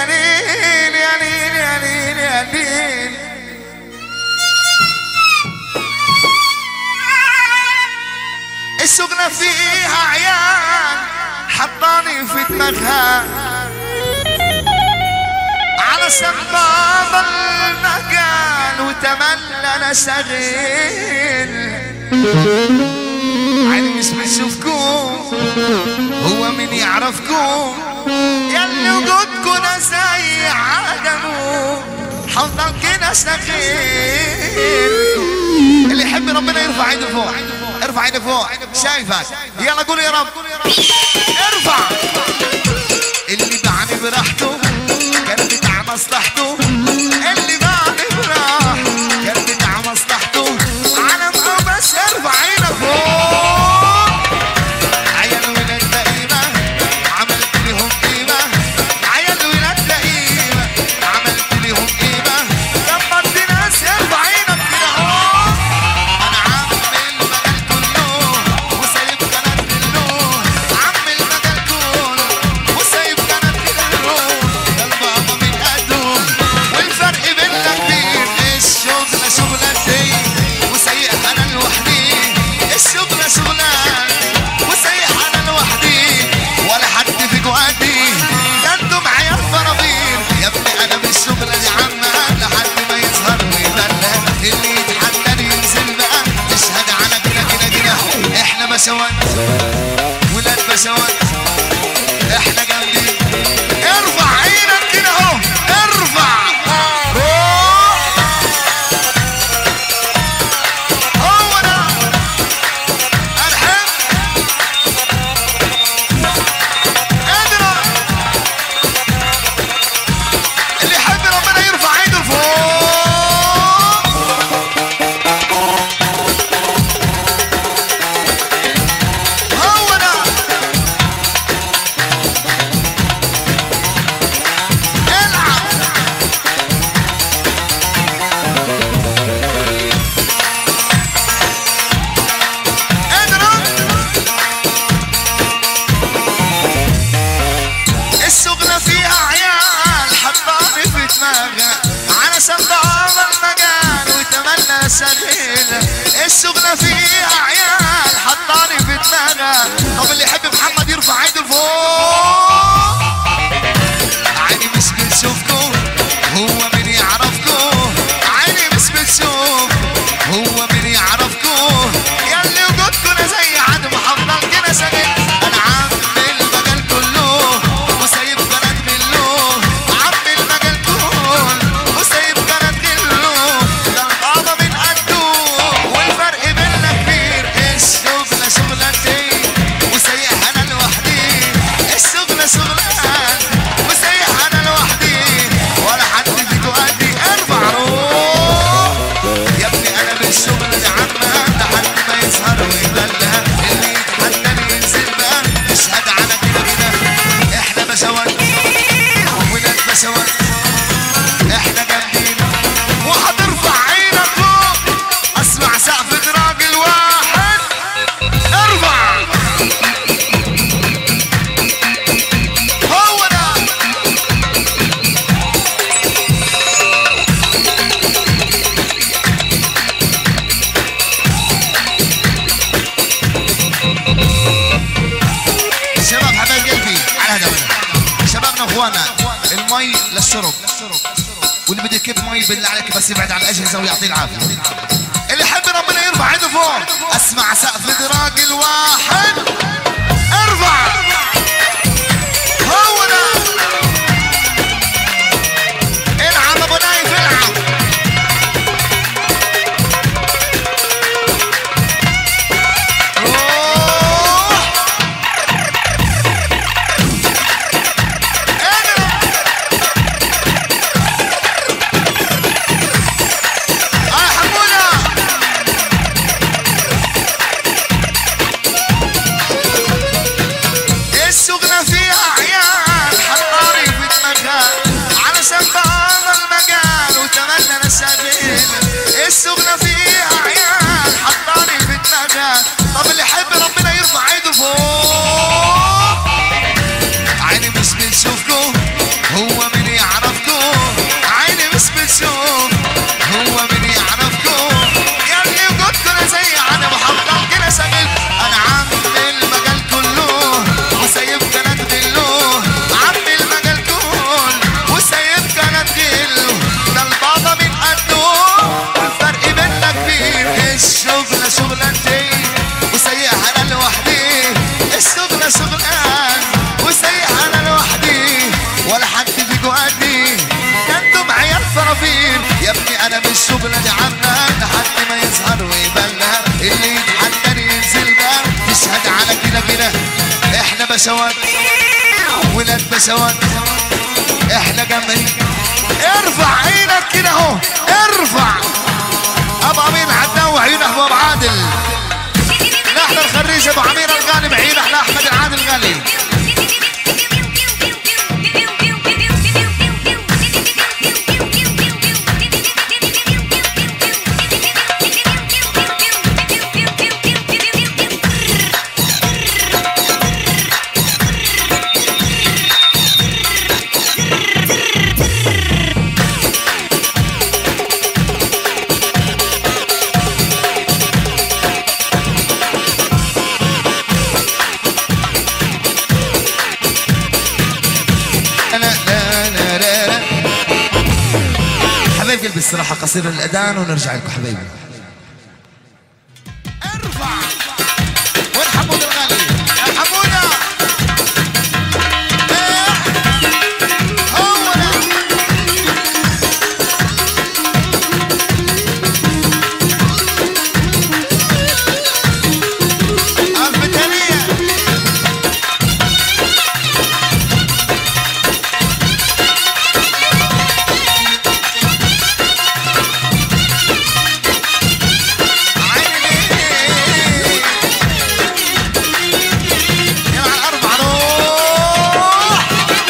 يا ليل يا ليل يا ليل يا ليل السجنة فيها عيال حطاني في دماغها على سباب المجال وتملى انا شغيل عيني مش بشوفكم هو مين يعرفكم ياللي وجودكم ده زي عدمه حفضل كده شغيل اللي يحب ربنا يرفع ايده فوق ارفع ايده فوق شايفك يلا قول يا رب ارفع اللي باعني براحته كان بتاع مصلحته اللي باعني براح كان بتاع مصلحته علم او بس ارفع ايدك فوق عيال ولاد لئيمة عملت لهم قيمة عيال ولاد لئيمة عملت لهم قيمة كبرت ناس ارفع ايدك كده اهو انا عم المجال كله وسايب كلام كله عم المجال كله وسايب كلام كله ده البابا من قده والفرق بيننا كبير الشغلة شغلتي وسايق انا لوحدي الشغلة شغلتي وسايق انا لوحدي ولا حد فيكم قدي ده انتم عيال فرابير يا ابني انا بالشغلة دي عامة لحد ما يظهر ويبلى اللي يتحدى ينزل بقى تشهد على كده كده كده احنا بشوات ولاد بشوات احنا جامدين ارفع عينك كده اهو ارفع روح هو ده الحب اضرب اللي يحب ربنا يرفع ايده لفوق هو ده العب اضرب السجنة فيها عيال حطاني في دماغها على سباب المجال وتمنى سبيل السجنة فيها عيال حطاني في دماغها طب اللي يحب محمد يرفع ايده لفوق عيني مش بتشوفكم هو مين يعرفكم عيني مش بتشوف هو مين يعرفكم ياللي وجودكم ده زي عدم حفظل كده سجل انا عم المجال كله وسايب بلد كله عم المجال كله وسايب بلد كله ده القاضي من قده والفرق بيننا كبير الشغلة شغلتي وسايق انا لوحدي الشغلة شغلتي وسايق انا لوحدي ولا حد فيكم قدي ارفع روح يا ابني انا بالشغل دي عامة لحد ما يظهر ويبلى اللي يتحدى ينزل بقى اشهد على كده كده احنا بشوات ولاد بشوات احنا جامدين وهترفع عينك فوق اسمع سقفة راجل واحد ارفع هو ده شباب حبايب قلبي على هدفنا شبابنا واخوانا المي للشرب واللي بده يكب مي بالله عليك بس يبعد عن الاجهزه ويعطيه العافيه اللي يحب ربنا يرفع ايده فوق اسمع سقف راجل واحد ارفع هو ده العب ابو نايف العب روح اضرب اه حموده علينا كده احنا بشوات ولاد بشوات احنا جمعين ارفع عينك كده اهو ارفع ابو امين عدنان وعيون ابو عادل نحن الخريج ابو عمير الغالي بعيد احنا احمد العادل الغالي لا لا لا لا لا حبايبي قلبي الصراحة قصير الأذان ونرجع لكم حبايبي ارفع وين حمود الغالي يا حمودة إيه. هو ده. الفتنية عيني يلا على الأربعة روح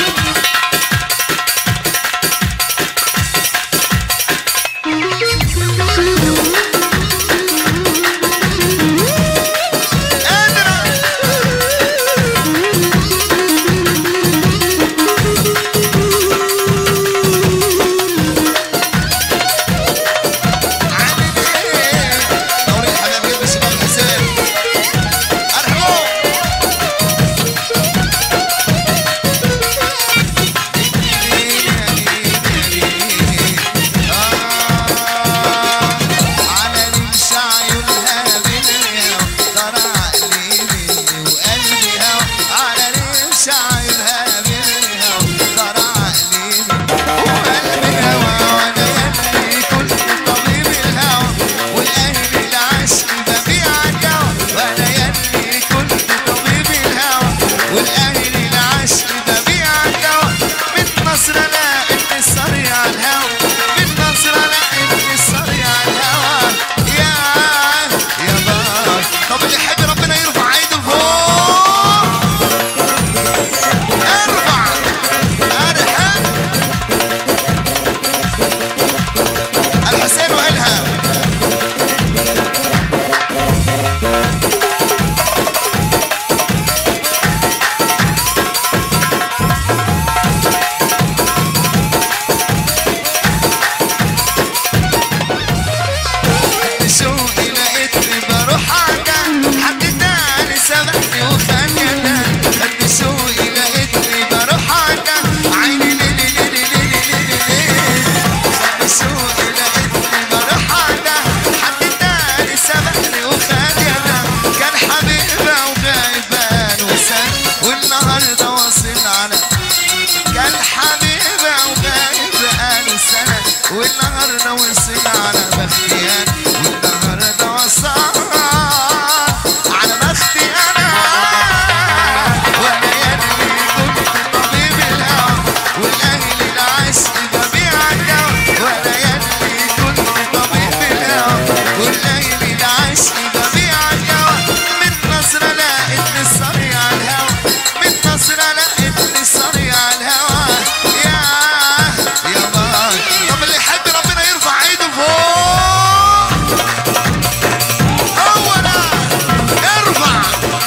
دوري الحبايب قلبي شباب الحسين ارحبوا على رمش عيونها بالهوى ضرع لي مني وقلبي هوى على رمش عيونها بالهوى ضرع لي مني وقلبي هوى وانا يلي كنت طبيب الهوى والاهل العشق ببيع الدوا وانا يلي كنت طبيب الهوى والاهل العشق ببيع الدوا من نصر لا ابن الصريع الهوى من نصر لا ابن الصريع الهوى يا يا بار طب اللي يحب ربنا يرفع ايده لفوق ارفع ارحب الحسين والهام شوقي لقيتني بروح عدا حد تاني سبقني وخلاني خد شوقي لقيتني بروح عدا عيني ليلي ليلي ليلي ليلي ليلي خد شوقي لقيتني بروح عدا حد تاني سبقني وخلاني كان حبيبه وغايبان وسان والنهارده واصل على كان حبيبه وغايبان وسان والنهارده وصل على بختيان والنهارده وصل على بختي انا وانا يلي كنت طبيب الهوى والاهل العشق ببيع الدوا وانا يلي كنت طبيب الهوى والاهل العشق ببيع الدوا من نظره لقيتني الصريع الهوى من نظره لقيتني الصريع الهوى يا يا بار طب اللي يحب ربنا يرفع ايده فوق هو ده ارفع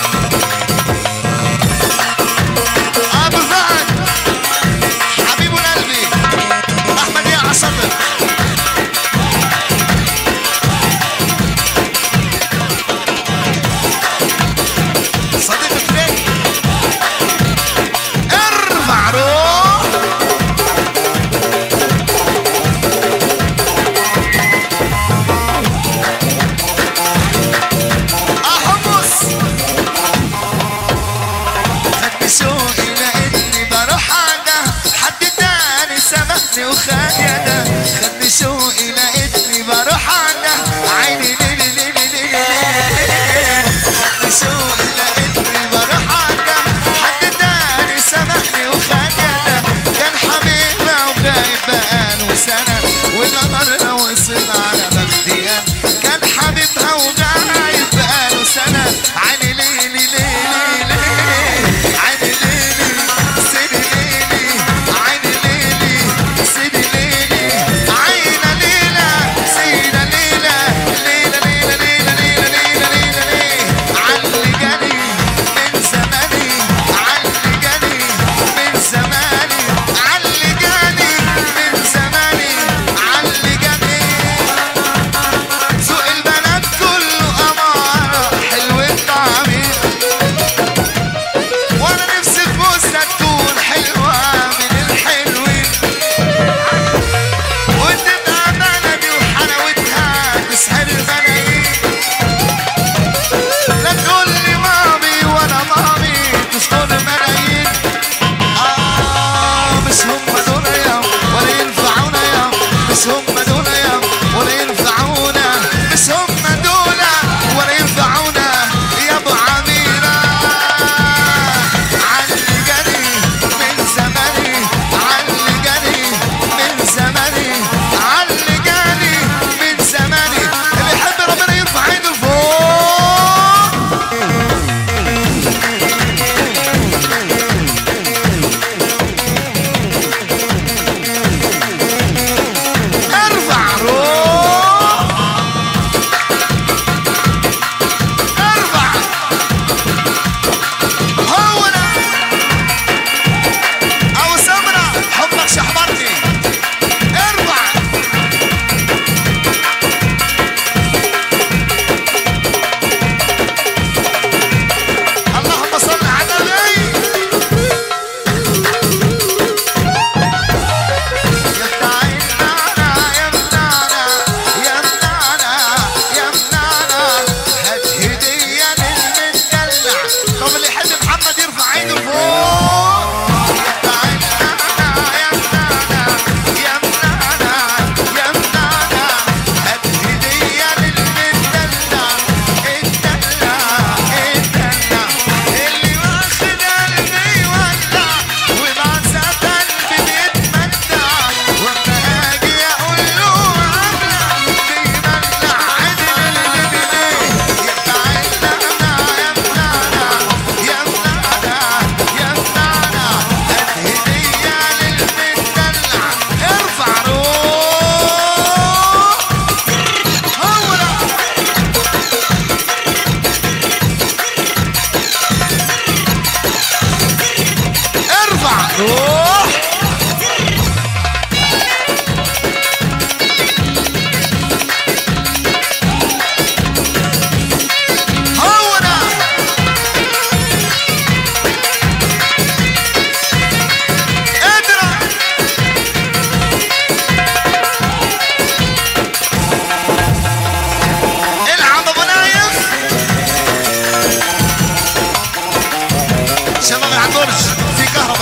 ابو فهد حبيب قلبي احمد يا عصبر صديق فريد ارفع روح احمص خدني شوقي لقيتني بروح عدا حد تاني سبقني وخيدا خدني شوقي لقيتني بروح عدا عيني ليلي ليلي ليلي ليلي خدني شوقي لقيتني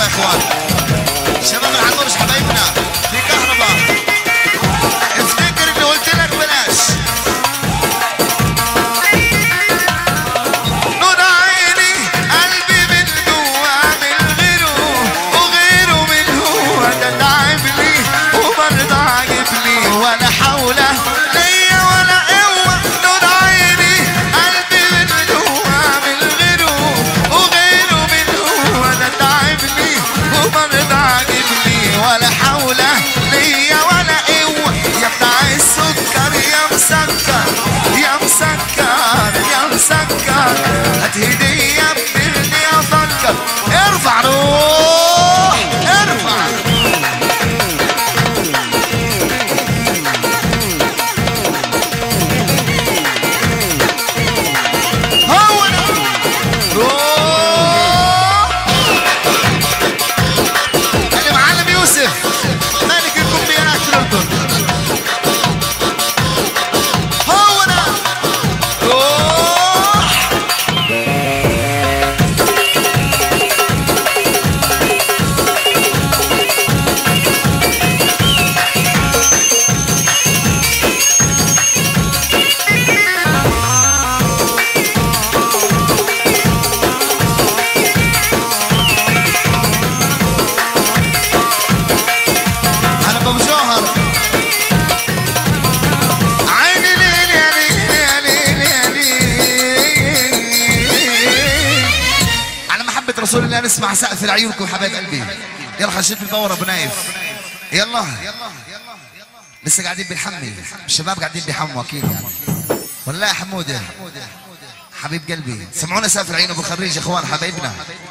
كهرباء يا اخوان شباب العمرش حبايبنا في كهرباء افتكر اللي قلت لك بلاش نور عيني قلبي من جوا من غيره وغيره من هو ده تعب لي وبرضه عاجب لي ولا حول ليا ولا قوة نور عيني قلبي من جوا من غيره وغيره من هو ده تعب لي وبرضه عاجب لي ولا حول ليا ولا قوة يا بتاع السكر يا مسكر يا مسكر يا مسكر هات هدية بتغني افكر ارفع روح ارفع هو ده روح المعلم يوسف ملك الكمبيانات في الاردن هو ده روح انا ابو جوهر عيني ليل يا ليل يا ليل يا ليل على محبة رسول الله نسمع سقف لعيونكم حبايب قلبي يلا خشيت الباور ابو نايف يلا لسه قاعدين بنحمي الشباب قاعدين بيحموا اكيد يعني ولا لا يا حموده حبيب قلبي سمعونا سقف العين ابو الخريج يا اخوان حبايبنا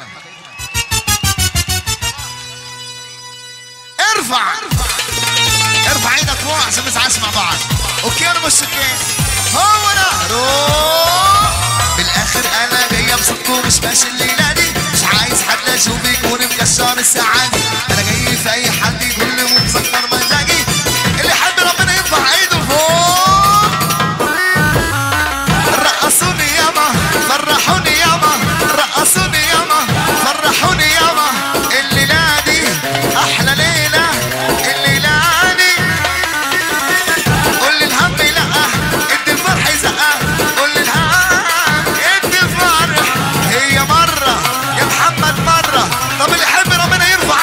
ارفع ارفع ايدك فوق عشان نسعاش مع بعض اوكي انا مش اوكي هو انا روح بالاخر انا جاي ابسطكم مش ماشي الليله دي مش عايز حد لا اشوف يكون مكشر الساعه دي انا جاي في اي حد يقول لي مسكر مزاجي اللي يحب ربنا يرفع ايده فوق رقصوني ياما فرحوني ياما رقصوني ياما فرحوني ياما الليلة دي أحلى ليلة الليلة دي قول لي الهم لأ ادي الفرح زقة قول لي الهم ادي الفرح هي مرة يا محمد مرة طب اللي يحب ربنا يرفع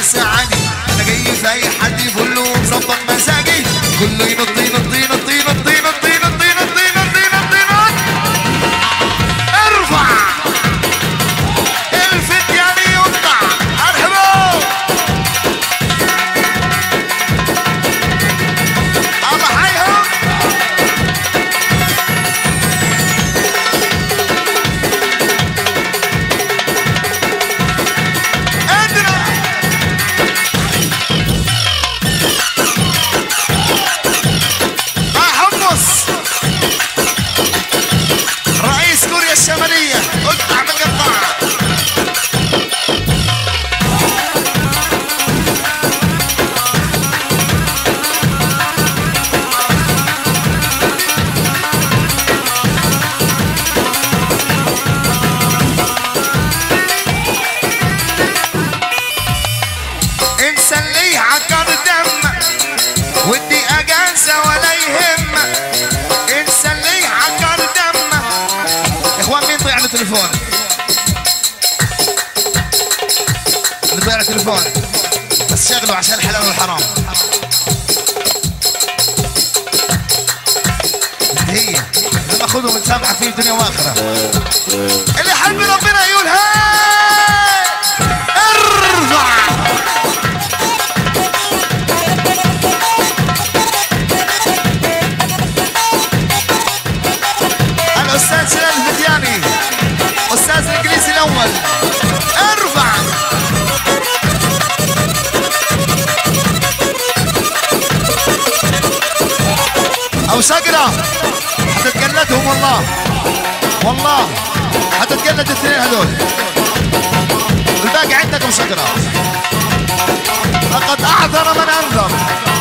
السعادي انا جاي في اي حد يقول له مظبط مزاجي كله ينط ينط ينط ينط ينط ينط ينط ينط ينط ينط ارفع الفت يعني يقطع ارحبوا الله حيهم ادرى حمص رئيس كوريا الشمالية اقطع من قطع انسى اللي عكر دم ودي اجازة ولا يهم انسى اللي عكر دم يا اخوان مين ضيع له تليفون اللي ضيع له تليفون بس شغله عشان الحلال والحرام هي لما خذوا من سامحة في دنيا واخرة اللي يحب ربنا يقول هاي ارفع الاستاذ سلال الفتياني استاذ الانجليزي الاول ارفع او سقرة هتتجلدهم والله والله هتتجلد الاثنين هذول الباقي عندكم سقرة لقد اعذر من انذر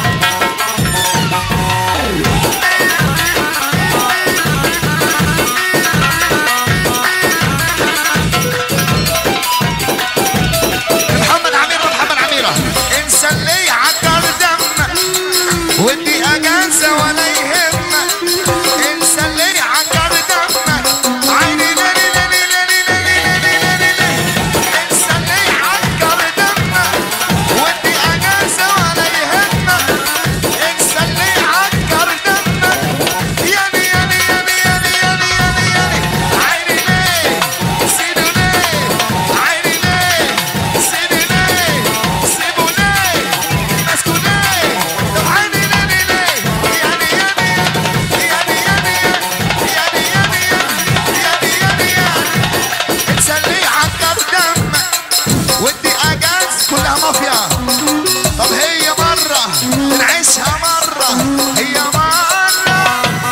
محمد عمير محمد عميرة انسى اللي عكر دم ودي اجازة ولا يهم انسى اللي عكر دم عيني ليلي ليلي ليلي ليلي ليلي ليلي انسى اللي عكر دم ودي اجازة ولا يهم انسى اللي عكر دم يعني يعني يعني يعني يعني يعني يعني عيني ليه سيدوا ليه عيني ليه سيدي ليه سيبوا ليه مسكوا ليه طب عيني ليه ليه يعني يعني يعني يعني يعني يعني يعني يعني يعني انسى اللي عكر دم ودي اجاز كلها مافيا طب هي مرة نعيشها مرة هي مرة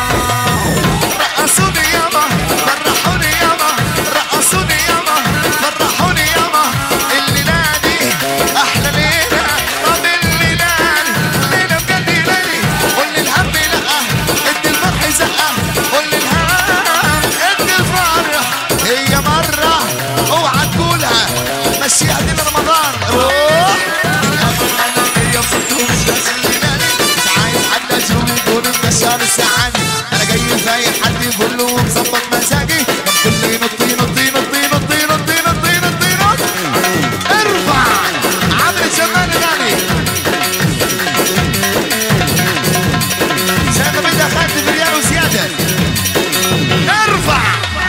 رقصوني ياما فرحوني ياما رقصوني ياما فرحوني ياما الليلة دي أحلى ليلة طب الليلة ليلة بجد ليلي قول لي الهم لأ ادي الفرح زقة قول لي الهم ادي الفرح هي مرة اوعى تقولها مشيها دي لرمضان روح هي بصوتهم مش مش عايز حد اشوف يكون مكشر السعادة انا جاي في اي حد يقول له مظبط مزاجي طب كله ينط ينط ينط ينط ينط ينط ينط ينط ارفع عمرو جمال غني سنة بدها خدت ريال وزيادة ارفع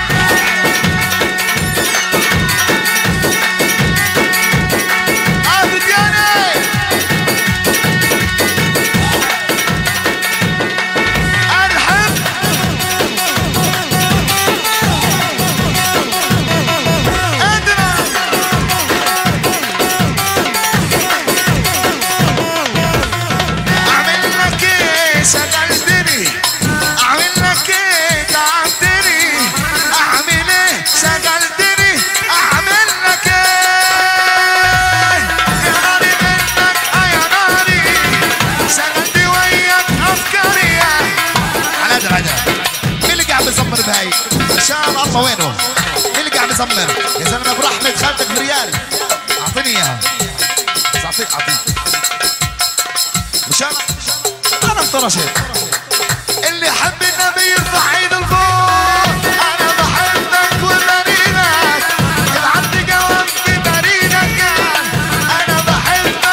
عبد دياني الحب ادرى اعمل لك ايه شغلتني اعمل لك ايه تعبتني اعمل ايه شغلتني اعمل لك ايه يا ناري منك آه يا ناري شغلتي وياك افكاري على هذا العدا مين اللي قاعد بيزمر بهاي ان شاء الله وينه مين اللي قاعد بيزمر يا زلمه برحمه خالتك بريال اعطيني اياها بس اعطيك اعطيك مشان انا انطرشت اللي حب النبي يرفع ايده لفوق انا بحبك وبريدك العبد جواب بريدك انا بحبك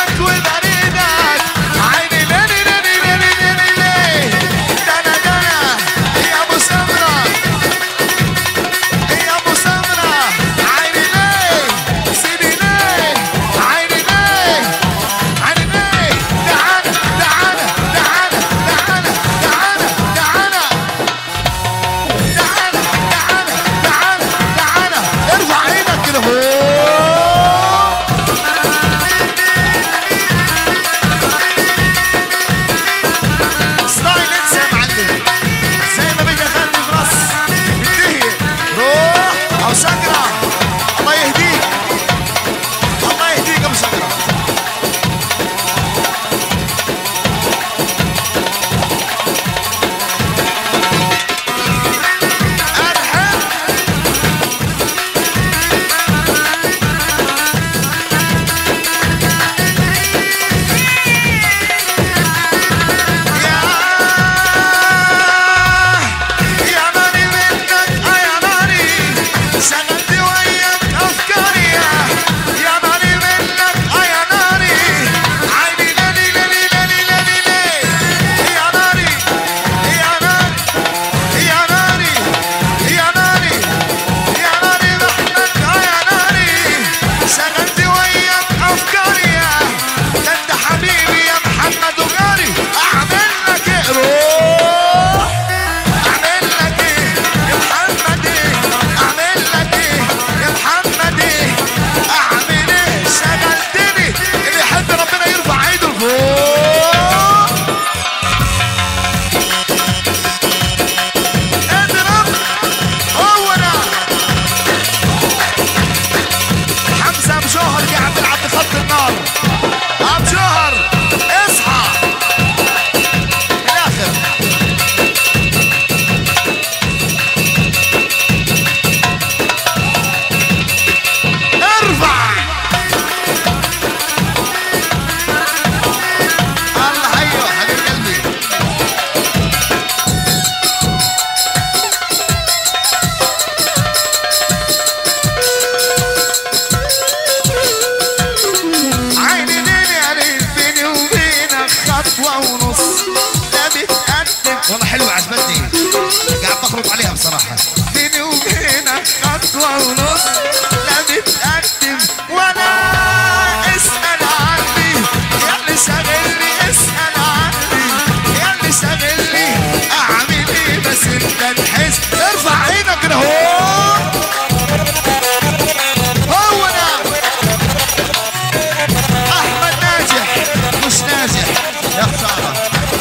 والله حلوة عجبتني قاعد بخرط عليها بصراحة بيني وبينك خطوة ونص لا بتقدم ولا اسأل عني يا اللي شاغلني اسأل عني يا اللي شاغلني اعمل ايه بس انت تحس ارفع عينك كده هو هو ده احمد ناجح مش ناجح يا خساره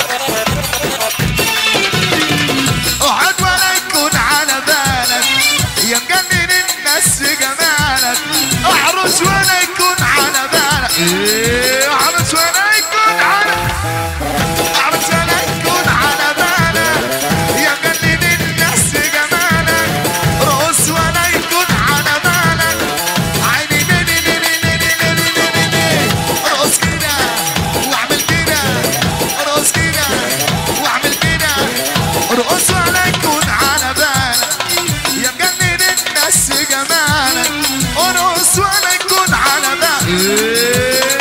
اقعد ولا يكون على بالك يا مجنن الناس جمالك احرص ولا يكون على بالك إيه، احرص ولا يكون على احرص ولا يكون على بالك يا مجنن الناس جمالك رقص ولا يكون على بالك عيني ليلي ليلي ليلي ليلي ليلي ليلي ارقص كده واعمل كده ارقص كده واعمل كده ارقص ولا يكون على بالك يا مجنن الناس جمالك ارقص ولا يكون على بالك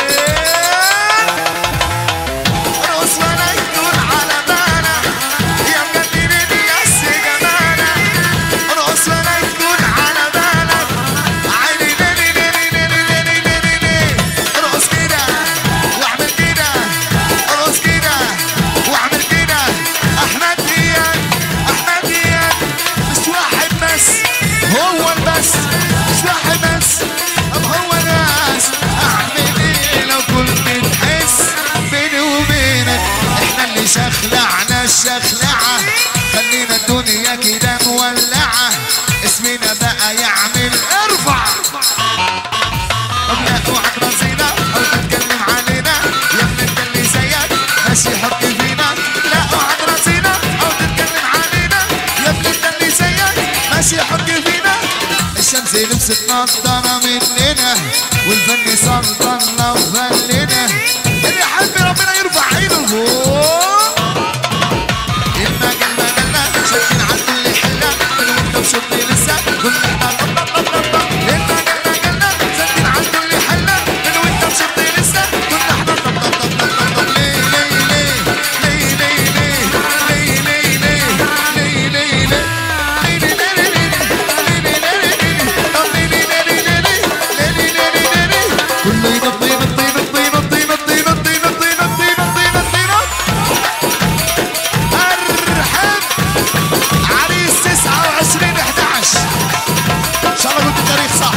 ارقص ولا يكون على بالك يا مجنن الناس جمالك ارقص ولا يكون على بالك عيني ليلي ليلي ليلي ليلي ليلي ليلي ارقص كده واعمل كده ارقص كده واعمل كده احمد اياد احمد اياد مش واحد بس هو البس مش واحد بس طب هو ناس اعمل ايه لو كنت تحس بيني وبينك احنا اللي شخلعنا الشخلعه خلينا الدنيا كده مولعه اسمنا بقى يعمل ارفع طب لا اوعك راسينا او تتكلم علينا يا ابن انت اللي زيك ماشي حق فينا لا اوعك راسينا او تتكلم علينا يا ابن انت اللي زيك ماشي حق فينا الشمس لبست نضارة مننا والفن سلطنا وفلنا اللي يحب ربنا يرفع عينه لفوق المجال مجالنا شايفين عن كل حلة من وانت وشرطي لسه كنا احنا طب طب طب طب المجال مجالنا شايفين عن كل حلة من وانت وشرطي لسه كنا احنا طب طب طب طب طب طب ليه ليه ليه ليه ليه ليه ليه ليه ليه ليه ليه ليه كله ينط ينط ينط ينط ينط ينط ينط ينط ينط ينط ينط ارحب عريس 29 11 ان شاء الله قلت التاريخ صح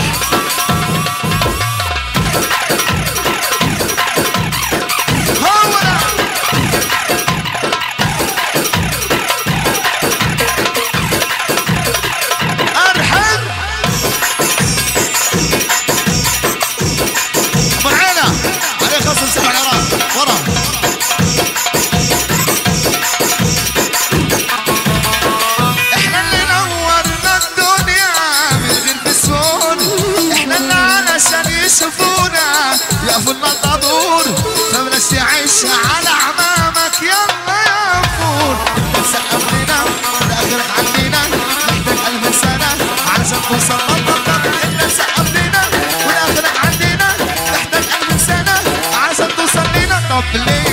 هو ده ارحب معانا عليه خصم سبع غرام ورا احنا اللي نورنا الدنيا من غير بسون احنا اللي علشان يشوفونا يقفوا لنا الطابور فبلاش تعيش على عمامك يلا يا فور انت تسقف لنا لاخرك عندنا محتاج الف سنه علشان توصل للطابور انت تسقف لنا ولاخرك عندنا محتاج الف سنه علشان توصل لنا طب ليه